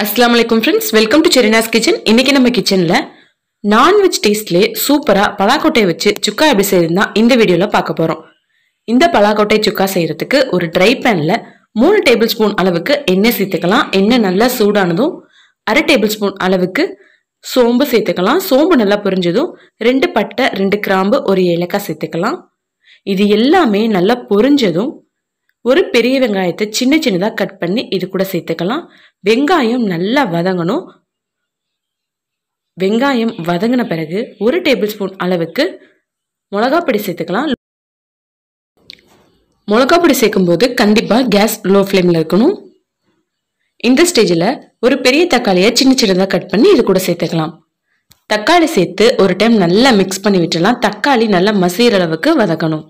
அஸ்ஸலாமு அலைக்கும் friends welcome to Serina's kitchen இன்னைக்கு நம்ம கிச்சனில் நான்வெஜ் டேஸ்ட்லேயே சூப்பராக பலாக்கொட்டையை வச்சு சுக்கா எப்படி செய்யுதுன்னா இந்த வீடியோவில் பார்க்க போகிறோம் இந்த பலாக்கொட்டை சுக்கா செய்யறதுக்கு ஒரு ட்ரை பேனில் மூணு டேபிள் ஸ்பூன் அளவுக்கு எண்ணெய் சேர்த்துக்கலாம் எண்ணெய் நல்லா சூடானதும் அரை டேபிள் ஸ்பூன் அளவுக்கு சோம்பு சேர்த்துக்கலாம் சோம்பு நல்லா பொரிஞ்சதும் ரெண்டு பட்டை ரெண்டு கிராம்பு ஒரு ஏலக்காய் சேர்த்துக்கலாம் இது எல்லாமே நல்லா பொரிஞ்சதும் ஒரு பெரிய வெங்காயத்தை சின்ன சின்னதாக கட் பண்ணி இது கூட சேர்த்துக்கலாம் வெங்காயம் நல்லா வதங்கணும் வெங்காயம் வதங்கின பிறகு ஒரு டேபிள் ஸ்பூன் அளவுக்கு மிளகாப்பொடி சேர்த்துக்கலாம் மிளகாப்பொடி சேர்க்கும்போது கண்டிப்பாக கேஸ் லோ ஃப்ளேமில் இருக்கணும் இந்த ஸ்டேஜில் ஒரு பெரிய தக்காளியை சின்ன சின்னதாக கட் பண்ணி இது கூட சேர்த்துக்கலாம் தக்காளி சேர்த்து ஒரு டைம் நல்லா மிக்ஸ் பண்ணி விட்டுலாம் தக்காளி நல்லா மசிகிற அளவுக்கு வதக்கணும்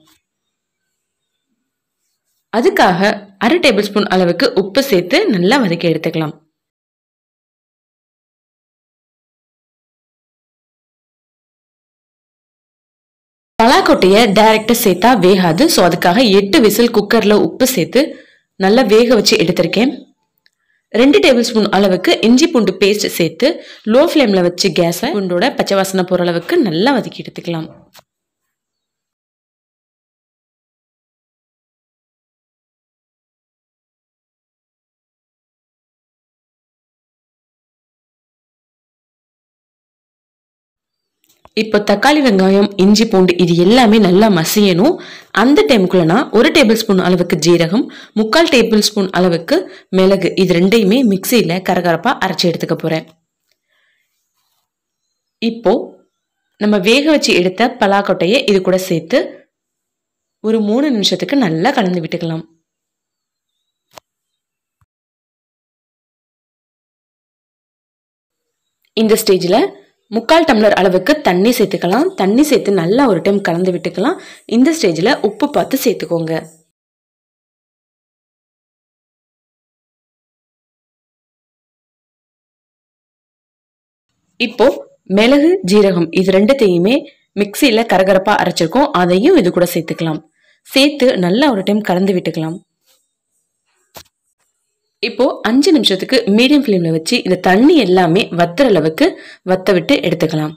அதுக்காக அரை டேபிள் ஸ்பூன் அளவுக்கு உப்பு சேர்த்து நல்லா வதக்கி எடுத்துக்கலாம் பலாக்கொட்டையை டைரக்டாக சேர்த்தா வேகாது ஸோ அதுக்காக எட்டு விசில் குக்கரில் உப்பு சேர்த்து நல்லா வேக வச்சு எடுத்திருக்கேன் ரெண்டு டேபிள் ஸ்பூன் அளவுக்கு இஞ்சி பூண்டு பேஸ்ட் சேர்த்து லோ ஃப்ளேமில் வச்சு கேஸை பூண்டோட பச்சை வாசனை போகிற அளவுக்கு நல்லா வதக்கி எடுத்துக்கலாம் இப்போ தக்காளி வெங்காயம் இஞ்சி பூண்டு இது எல்லாமே நல்லா மசியணும் அந்த டைமுக்குள்ளனா ஒரு டேபிள் ஸ்பூன் அளவுக்கு ஜீரகம் முக்கால் டேபிள் ஸ்பூன் அளவுக்கு மிளகு இது ரெண்டையுமே மிக்சியில் கரகரப்பாக அரைச்சி எடுத்துக்க போகிறேன் இப்போ நம்ம வேக வச்சு எடுத்த பலாக்கொட்டையை இது கூட சேர்த்து ஒரு மூணு நிமிஷத்துக்கு நல்லா கலந்து விட்டுக்கலாம் இந்த ஸ்டேஜில் முக்கால் டம்ளர் அளவுக்கு தண்ணி சேர்த்துக்கலாம் தண்ணி சேர்த்து நல்லா ஒரு டைம் கலந்து விட்டுக்கலாம் இந்த ஸ்டேஜில் உப்பு பார்த்து சேர்த்துக்கோங்க இப்போ மிளகு ஜீரகம் இது ரெண்டுத்தையுமே மிக்சியில் கரகரப்பாக அரைச்சிருக்கோம் அதையும் இது கூட சேர்த்துக்கலாம் சேர்த்து நல்லா ஒரு டைம் கலந்து விட்டுக்கலாம் இப்போ அஞ்சு நிமிஷத்துக்கு மீடியம் ஃப்ளேம்ல வச்சு இந்த தண்ணி எல்லாமே வத்துற அளவுக்கு வத்த விட்டு எடுத்துக்கலாம்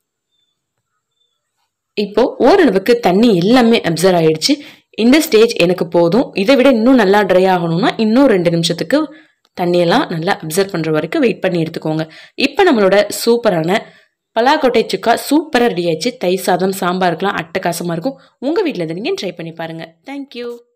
இப்போ ஓரளவுக்கு தண்ணி எல்லாமே அப்சர்வ் ஆயிடுச்சு இந்த ஸ்டேஜ் எனக்கு போதும் இதை விட இன்னும் நல்லா ட்ரை ஆகணும்னா இன்னும் ரெண்டு நிமிஷத்துக்கு தண்ணியெல்லாம் நல்லா அப்சர்வ் பண்ணுற வரைக்கும் வெயிட் பண்ணி எடுத்துக்கோங்க இப்போ நம்மளோட சூப்பரான பலாக்கொட்டை சுக்கா சூப்பராக ரெடி ஆயிடுச்சு தை சாதம் சாம்பாருக்கெலாம் அட்டகாசமாக இருக்கும் உங்கள் வீட்டில் இருந்து நீங்கள் ட்ரை பண்ணி பாருங்கள் தேங்க்யூ